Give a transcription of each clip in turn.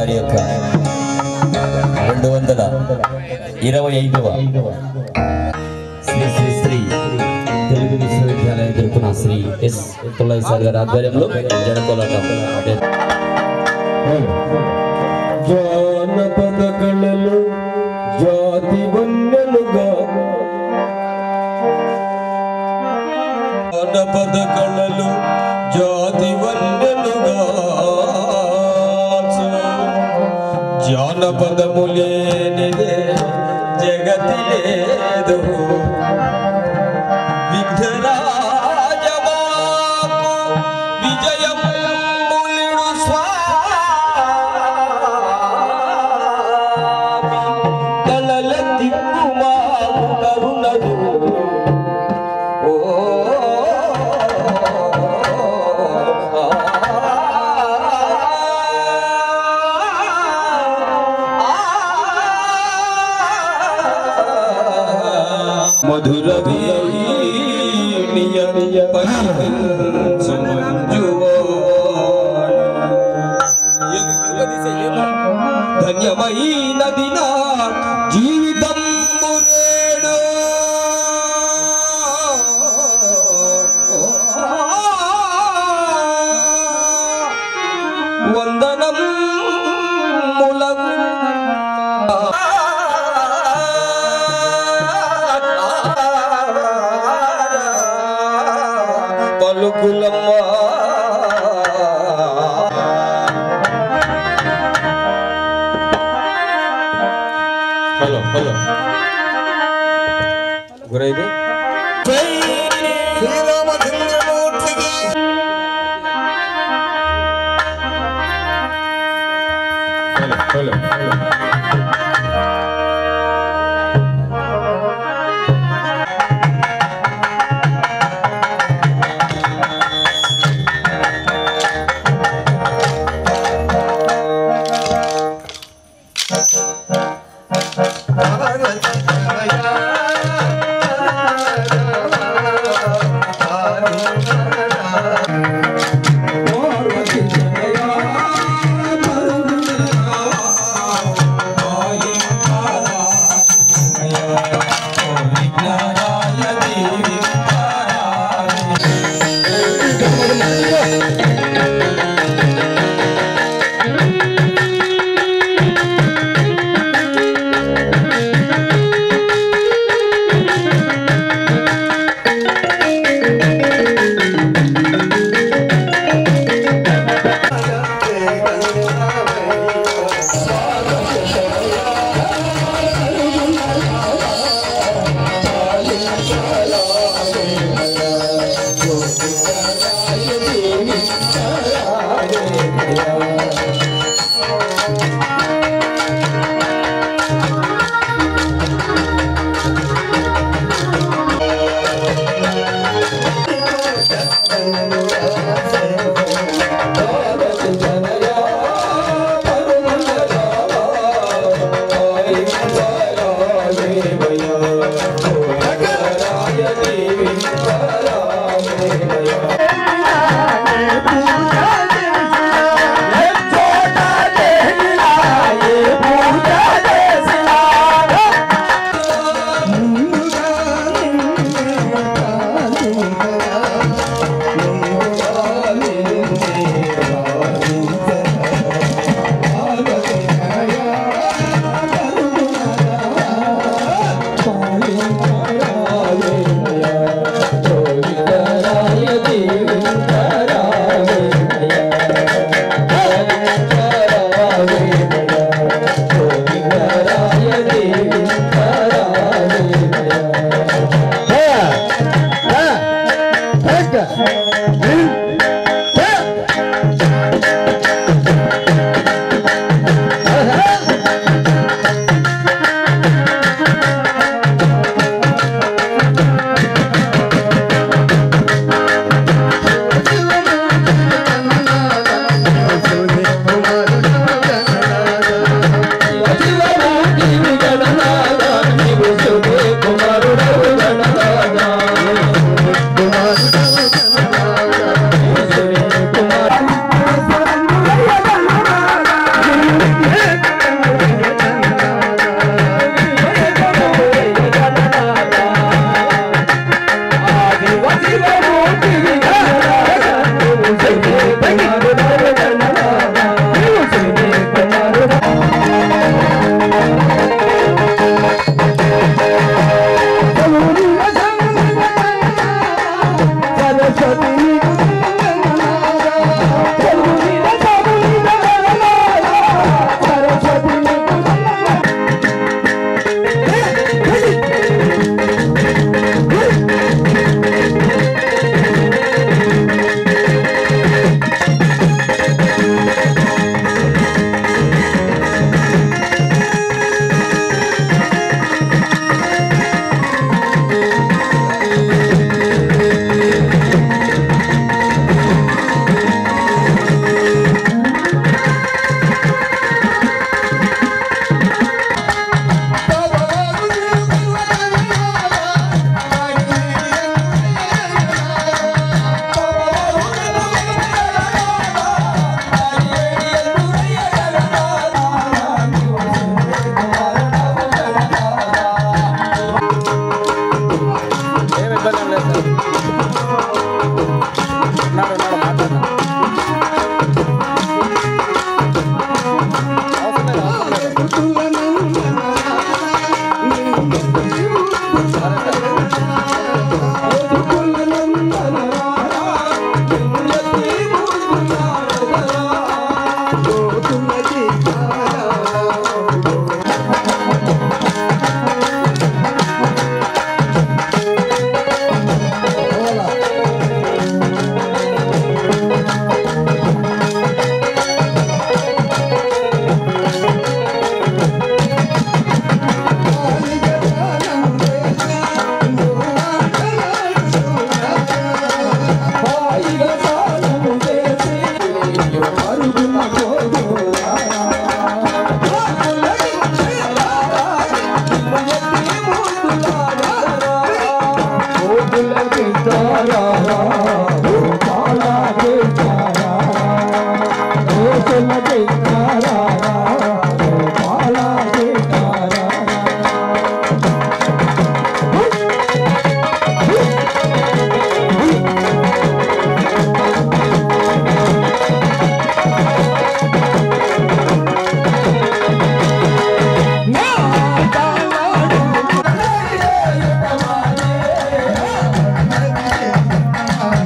గారి యొక్క రెండు వందల ఇరవై ఐదవ శ్రీ శ్రీ శ్రీ తెలుగు విశ్వవిద్యాలయం తరపున శ్రీ ఎస్ పుల్లయ్య సార్ గారి ఆధ్వర్యంలో జనకోలాటం జానపద కళలు జాతి వన్యలుగా జానపద కళలు జాతి వన్యలుగా జానపదము లేనిదే జగతి లేదు విఘ్నరాజమాకు విజయం ములుడు స్వామి కళల దిక్కుమాకు కరుణలు ఓ మధుర వీణియ పరిహంసు ధన్యమైనది నా జీవితం నేడు వందనం ములగు పలుకులమ్మా హలో హలో గురైది శ్రీరామచంద్రమూర్తికి హలో హలో కుమారుడు ఆ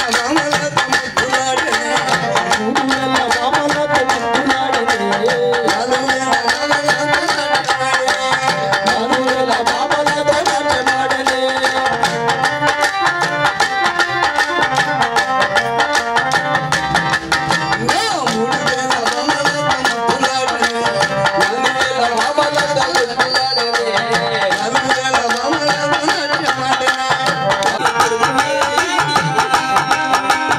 ఆ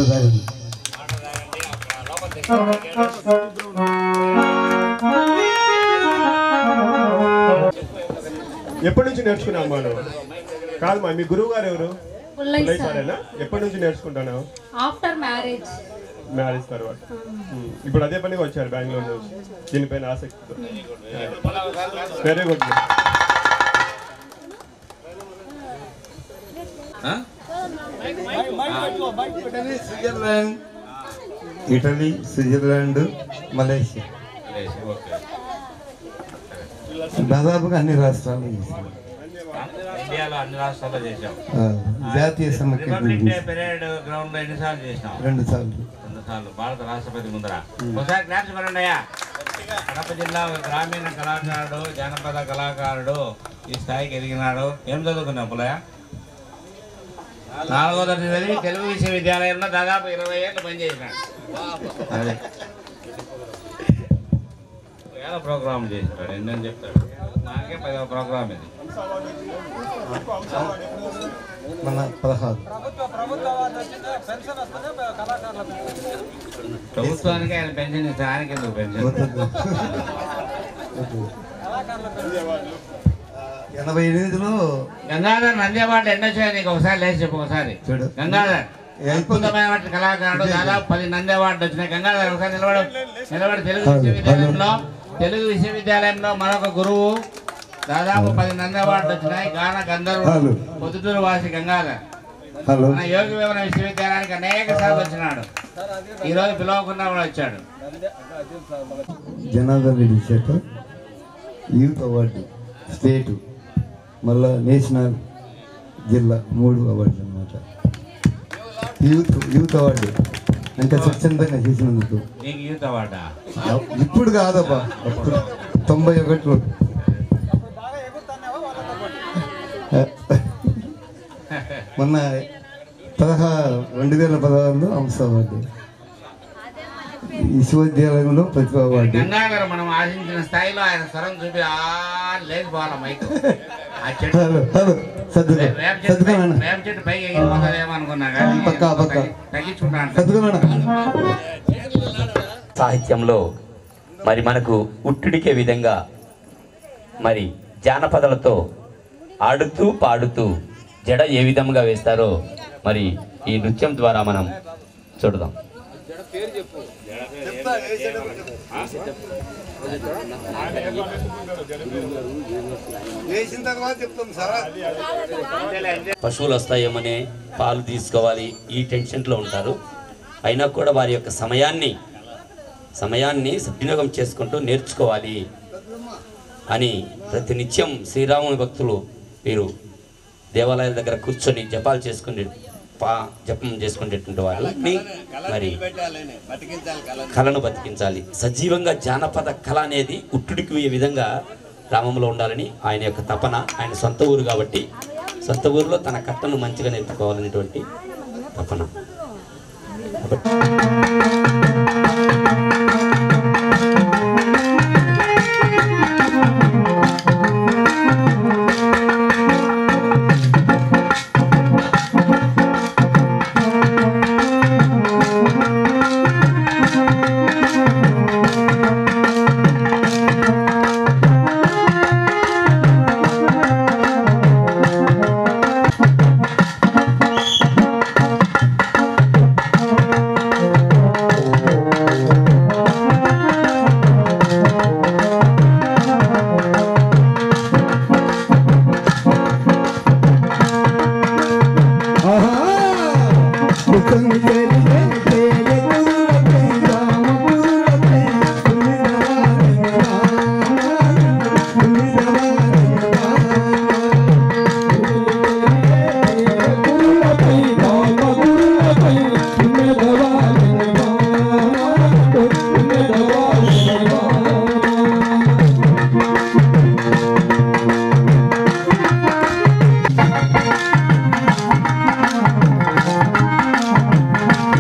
వాటర్ తాగండి ఎప్పటి నుంచి నేర్చుకున్నావు అమ్మా నువ్వు కాదు మా మీ గురువు గారు ఎవరు పుల్లయ్య పుల్లయ్య సార్ సారేనా ఎప్పటి నుంచి నేర్చుకుంటున్నావు ఆఫ్టర్ మ్యారేజ్ మ్యారేజ్ తర్వాత ఉమ్. ఇప్పుడు అదే పనిగా వచ్చారు బెంగళూరు నుంచి దీనిపైన ఆసక్తితో very good Italy Switzerland Italy Switzerland Malaysia దాదాపుగా అన్ని రాష్ట్రాలు చేశాను. ఇండియాలో అన్ని రాష్ట్రాల్లో చేసాం ఆ, జాతీయ సమైక్య రిపబ్లిక్ డే పెరేడ్ గ్రౌండ్ లో ఎన్నిసార్లు చేసినాం రెండు సార్లు రెండు సార్లు భారత రాష్ట్రపతి ముందర ఒకసారి క్లాప్స్ కొనండి అయ్యా కడప జిల్లా ఒక గ్రామీణ కళాకారుడు జానపద కళాకారుడు ఈ స్థాయికి ఎదిగినాడు ఏం చదువుకున్నావు పులయ నాలుగో తరగతి చదివి తెలుగు విశ్వవిద్యాలయంలో దాదాపు ఇరవై ఏళ్ళు పనిచేసినాడు అదే వేల ప్రోగ్రామ్ చేసినాడు ఎన్నని చెప్తాడు నాకే పదవ ప్రోగ్రామ్ ఇది మన పదహారు ప్రభుత్వానికి ఆయన పెన్షన్ ఇస్తే ఆయనకి ఎందుకు పెన్షన్ వద్దు. వద్దు. ఎనభై ఎనిమిదిలో గంగాధర్ నంద్యాబాట ఎన్నో వచ్చాయి నీకు ఒకసారి లేచి చెప్పు ఒకసారి చూడు. గంగాధర్ ఏ- అద్భుతమైన కళాకారుడు దాదాపు పది నంది అవార్డు వచ్చినాయి గంగాధర్ ఒకసారి నిలబడు నిలబడి తెలుగు హలో, విశ్వవిద్యాలయంలో తెలుగు విశ్వవిద్యాలయంలో మరొక గురువు దాదాపు పది నంది అవార్డు వచ్చినాయి గాన గంధర్వుడు హలో. పొద్దుటూరు వాసి గంగాధర్ హలో మన యోగి వివరణ విశ్వవిద్యాలయానికి అనేక సార్లు వచ్చినాడు ఈ రోజు పిలవకుండా కూడా వచ్చాడు జనార్దన్ రెడ్డి చేత యూత్ అవార్డు స్టేట్ మళ్ళా నేషనల్ జిల్లా మూడు అవార్డులు అనమాట యూత్ యూత్ అవార్డు అంటే స్వచ్ఛందంగా చేసినందుకు నీకు యూత్ అవార్డా ఇప్పుడు కాదబ్బా అప్పుడు తొంభై ఒకటిలో మొన్న పదహారు రెండు వేల పదహారులో అంశ అవార్డు విశ్వవిద్యాలయంలో ప్రతిభ అవార్డు గంగాధర్ మనం ఆశించిన స్థాయిలో ఆయన స్వరం చూపి ఆ లేచిపోవాలి మైక్ ఆ చెట్టు హలో హలో సర్దుకో వేప చెట్టు సర్దుకో పై- నాన్న వేప చెట్టు పైకి ఎగిరిపోతుందేమో అనుకున్నా కానీ పక్కా, పక్కా. తగ్గించుకుంటాను సర్దుకో నాన్న సాహిత్యంలో మరి మనకు ఉట్టిడికే విధంగా మరి జానపదాలతో ఆడుతూ పాడుతూ జడ ఏ విధంగా వేస్తారో మరి ఈ నృత్యం ద్వారా మనం చూడదాం వేసిన తర్వాత చెప్తాం సార్ పశువులు వస్తాయేమనే పాలు తీసుకోవాలి ఈ టెన్షన్లో ఉంటారు అయినా కూడా వారి యొక్క సమయాన్ని సమయాన్ని సద్వినియోగం చేసుకుంటూ నేర్చుకోవాలి అని ప్రతి నిత్యం శ్రీరాముని భక్తులు వీరు దేవాలయాల దగ్గర కూర్చొని జపాలు చేసుకునే పా జపం చేసుకునేటువంటి వారు మరి కళను బతికించాలి సజీవంగా జానపద కళ అనేది ఉట్టుడికి ఈ విధంగా గ్రామంలో ఉండాలని ఆయన యొక్క తపన ఆయన సొంత ఊరు కాబట్టి సొంత ఊరిలో తన కట్టను మంచిగా నేర్చుకోవాలనేటువంటి తపన ఆ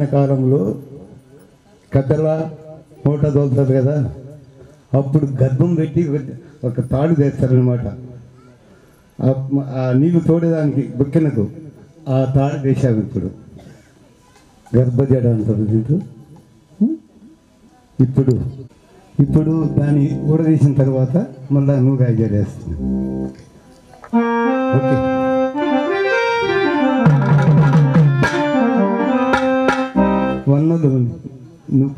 కాలంలో కట్టెల మూట తోలుతారు కదా అప్పుడు గర్భం పెట్టి ఒక- ఒక తాడు తెస్తారనమాట ఆ నీళ్లు తోడేదానికి బుక్కెనకు ఆ తాడు వేసాము ఇప్పుడు గర్భజడ అంటారు దీంట్లో ఉం? ఇప్పుడు ఇప్పుడు దాన్ని ఊడదీసిన తర్వాత మళ్ళీ నూనె జడేస్తుంది ఓకే వన్నలు నువ్వు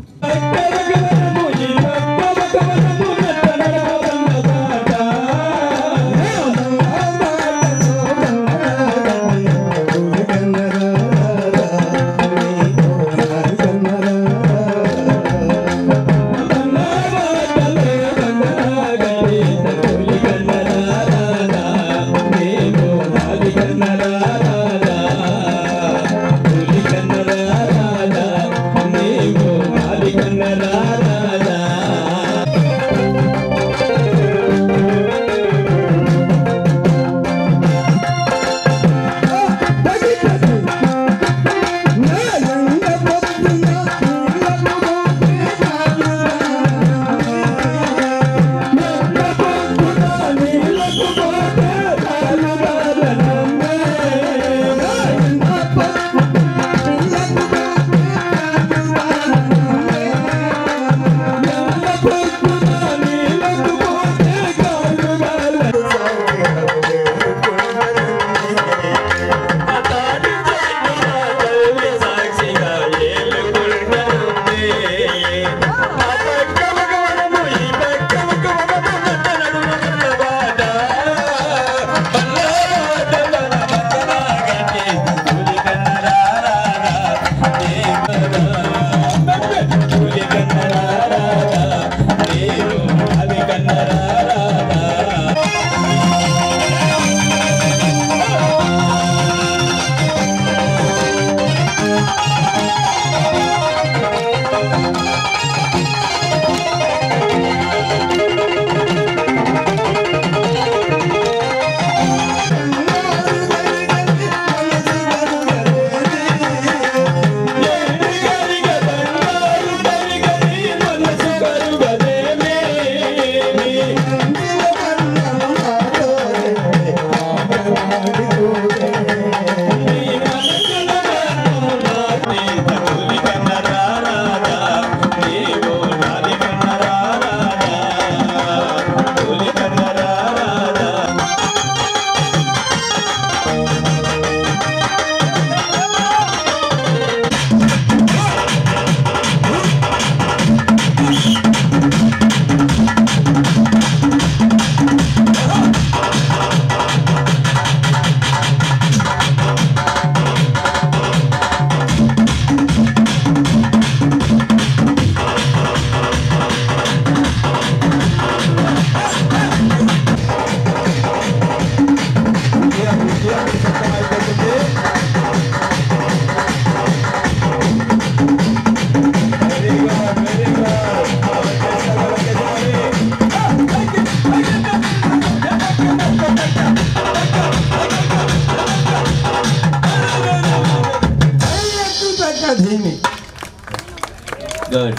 గుడ్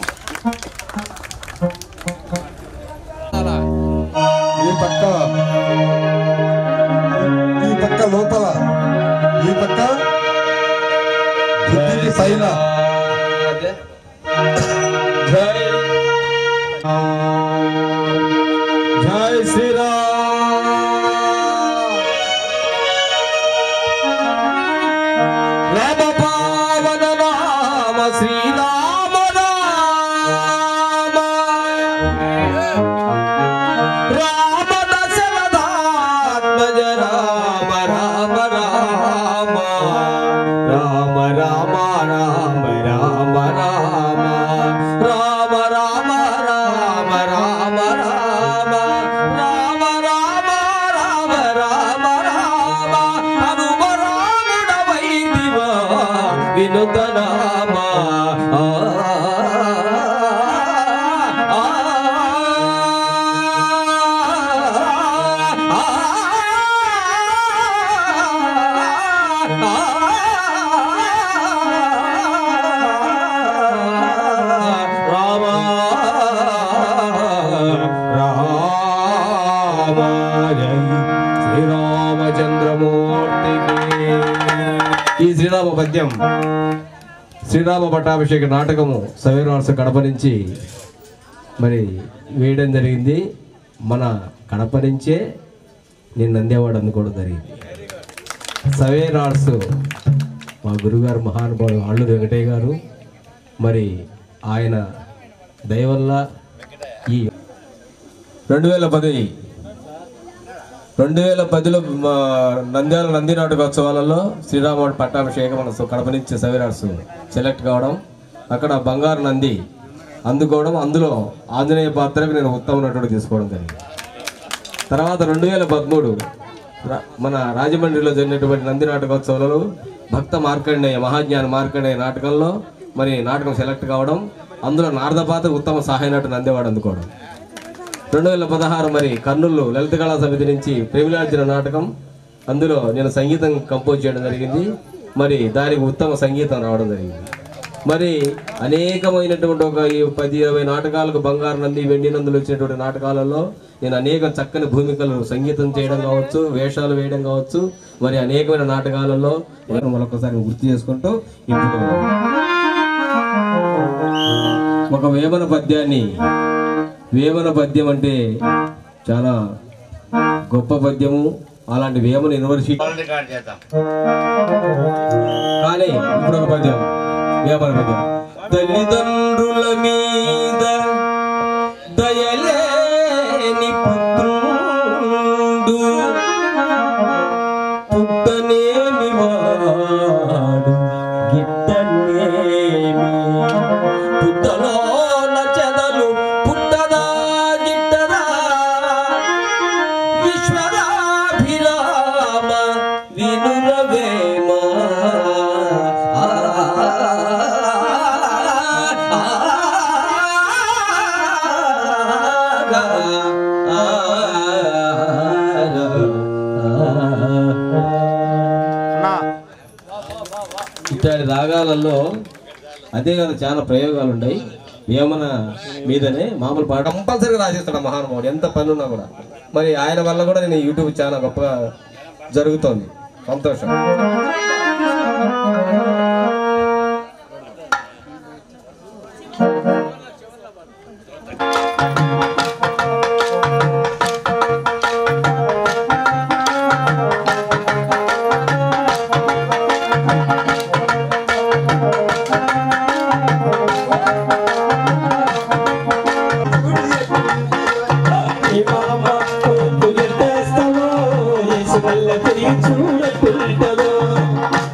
ఈ పక్క ఈ పక్క లోపల ఈ పక్క బుద్ధికి పైన జై శ్రీరామ్ రామ పావన నామ శ్రీరామ రామ రామ దశరథాత్మజ రామ రామ రామ రామ రామ రామ రామ రామ రామ రామ రామ రామ రామ రామ రామ రామ రామ రామ హనుమ రాముడవైదివా వినుత నామ ఆ, ఆ, ఆ, ఆ, ఆ, ఈ శ్రీరామ పద్యం శ్రీరామ పట్టాభిషేక నాటకము సవేరాల్స్ కడప నుంచి మరి వేయడం జరిగింది మన కడప నుంచే నేను నందేవాడు అందుకోవడం జరిగింది సవేర్ ఆర్ట్స్ మా గురుగారు మహానుభావుడు అల్లూరి వెంకటయ్య గారు మరి ఆయన దయ వల్ల ఈ రెండు వేల పది రెండు వేల పదిలో మా నంద్యాల నంది నాటకోత్సవాలలో శ్రీరాముడు పట్టాభిషేకం మన కడప నుంచి సవేరార్స్ సెలెక్ట్ కావడం అక్కడ బంగారు నంది అందుకోవడం అందులో ఆంజనేయ పాత్రకు నేను ఉత్తమ నటుడు తీసుకోవడం జరిగింది తర్వాత రెండు వేల పదమూడు రా- మన రాజమండ్రిలో జరిగినటువంటి నంది నాటకోత్సవాలలో భక్త మార్కండేయ మహాజ్ఞాన మార్కండేయ నాటకంలో మరి నాటకం సెలెక్ట్ కావడం అందులో నారద పాత్ర ఉత్తమ సహాయ నటుడు నందేవాడు అందుకోవడం రెండు వేల పదహారు మరి కర్నూలు లలిత కళా సమితి నుంచి ప్రేమిలార్జున నాటకం అందులో నేను సంగీతం కంపోజ్ చేయడం జరిగింది మరి దానికి ఉత్తమ సంగీతం రావడం జరిగింది మరి అనేకమైనటువంటి ఒక ఈ పది ఇరవై నాటకాలకు బంగారు నంది వెండి నందులు వచ్చినటువంటి నాటకాలలో నేను అనేక చక్కని భూమికలు సంగీతం చేయడం కావచ్చు వేషాలు వేయడం కావచ్చు మరి అనేకమైన నాటకాలలో నేను మరొకసారి గుర్తు చేసుకుంటూ ఇప్పుడు ఒక వేమన పద్యాన్ని వేమన పద్యం అంటే చాలా గొప్ప పద్యము అలాంటి వేమన యూనివర్సిటీ రికార్డ్ చేద్దాం కానీ ఇప్పుడు ఒక పద్యం వేమన పద్యం తల్లిదండ్రుల మీద దయలేని పుత్రుడు పుట్టనేమి వాడు గిట్టనేమి పుట్టలోన చెదలు పుట్టదా గిట్టదా విశ్వరాభిరామ వినురవేమ ఆ, ఆ, ఆ, ఇట్లాంటి రాగాలలో అదే కదా చాలా ప్రయోగాలు ఉన్నాయి వేమన మీదనే మామూలు పాట కంపల్సరీగా రాసేస్తాడు ఆ మహానుభావుడు ఎంత పని ఉన్నా కూడా మరి ఆయన వల్ల కూడా నేను యూట్యూబ్ చాలా గొప్పగా జరుగుతోంది సంతోషం కుదిర్తేస్తావో యేసు వల్ల తిరిగి చూడకుంటావో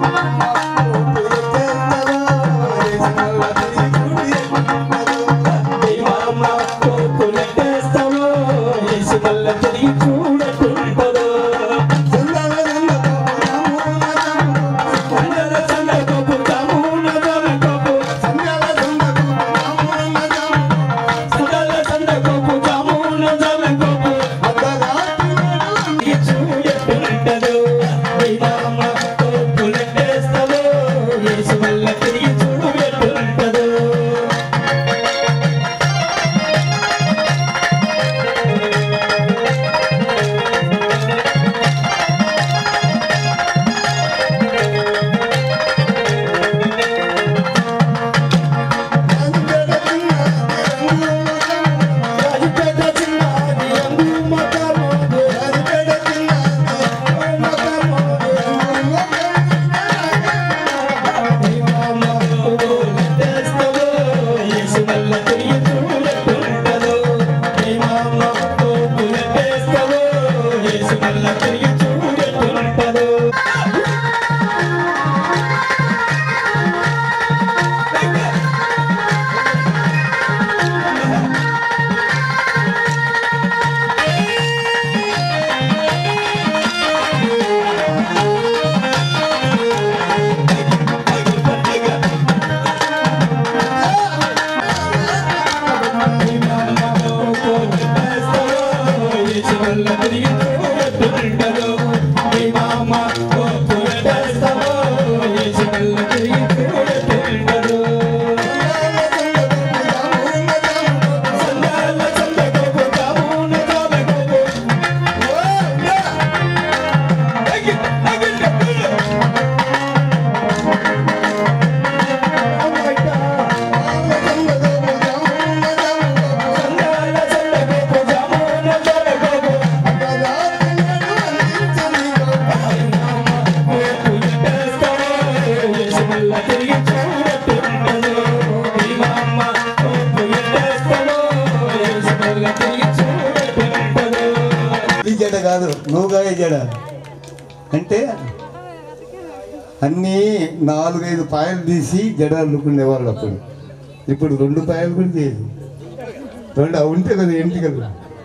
నువ్వుగాయ జడ అంటే అన్నీ నాలుగైదు పాయలు తీసి జడ అల్లుకునేవాళ్ళు అప్పుడు ఇప్పుడు రెండు పాయలు కూడా చేయదు రెండు అవి ఉంటే కదా ఎంటికలు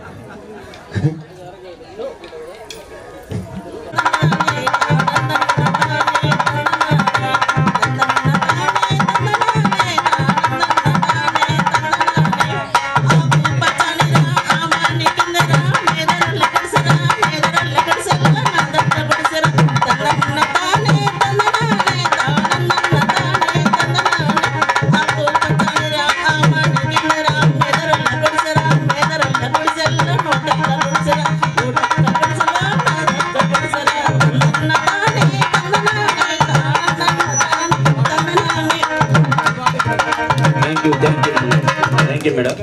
thank you thank you thank you madam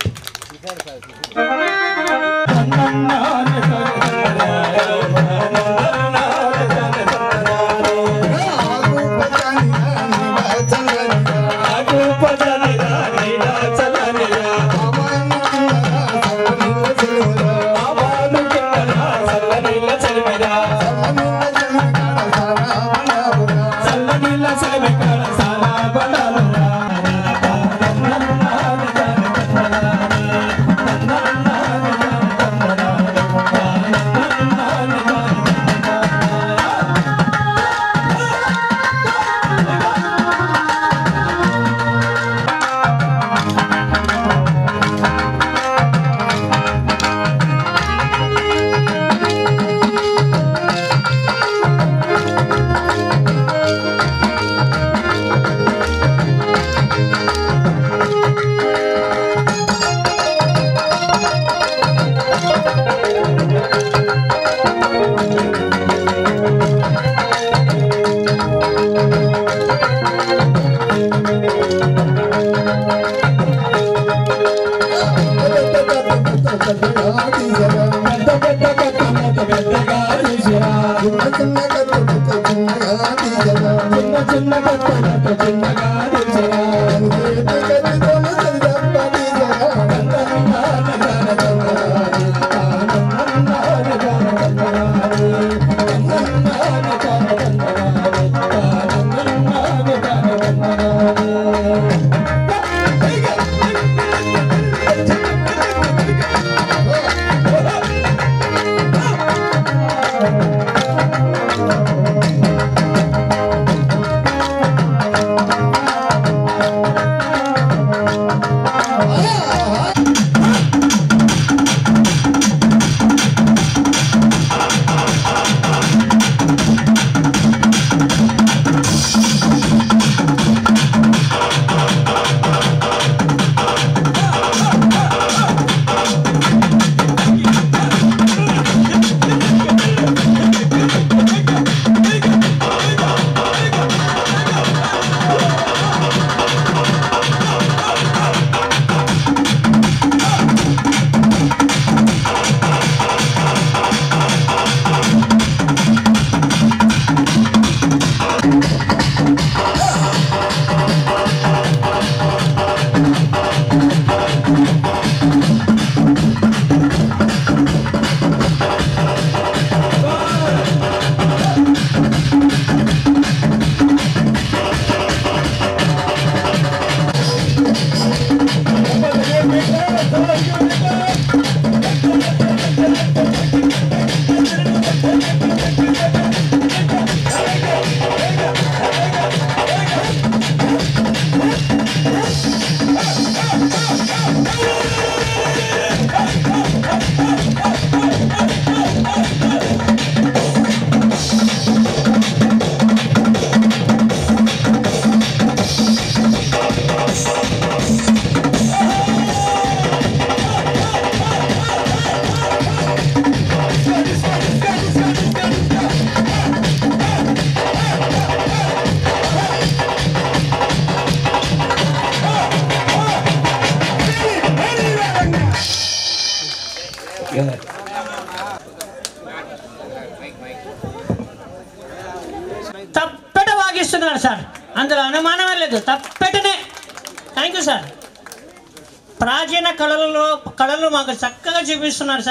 తప్పెట వాగిస్తున్నారు సార్ అందులో అనుమానమే లేదు తప్పెటనే థ్యాంక్ యూ సార్ ప్రాచీన కళలలో కళలు మాకు చక్కగా చూపిస్తున్నారు సార్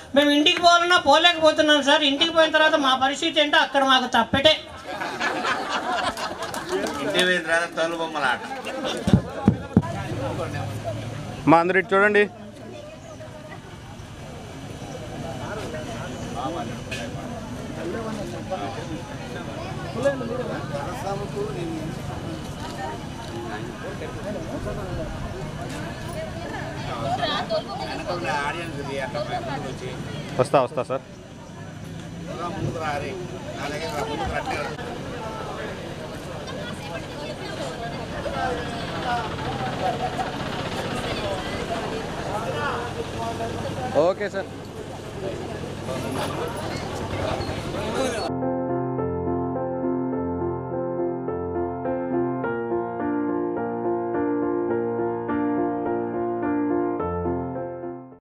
మేము ఇంటికి పోవాలన్నా పోలేకపోతున్నాం సార్ ఇంటికి పోయిన తర్వాత మా పరిస్థితి ఏంటో అక్కడ మాకు తప్పెటే ఇంటి పోయిన తర్వాత తోలు బొమ్మల ఆట మా అందరు ఇటు చూడండి ఆడియన్స్ ఇది అట్లా ముందుకు వచ్చి వస్తా వస్తా సార్ ముందుకు రారి నా దగ్గర రా, ముందుకు రండి ఓకే సార్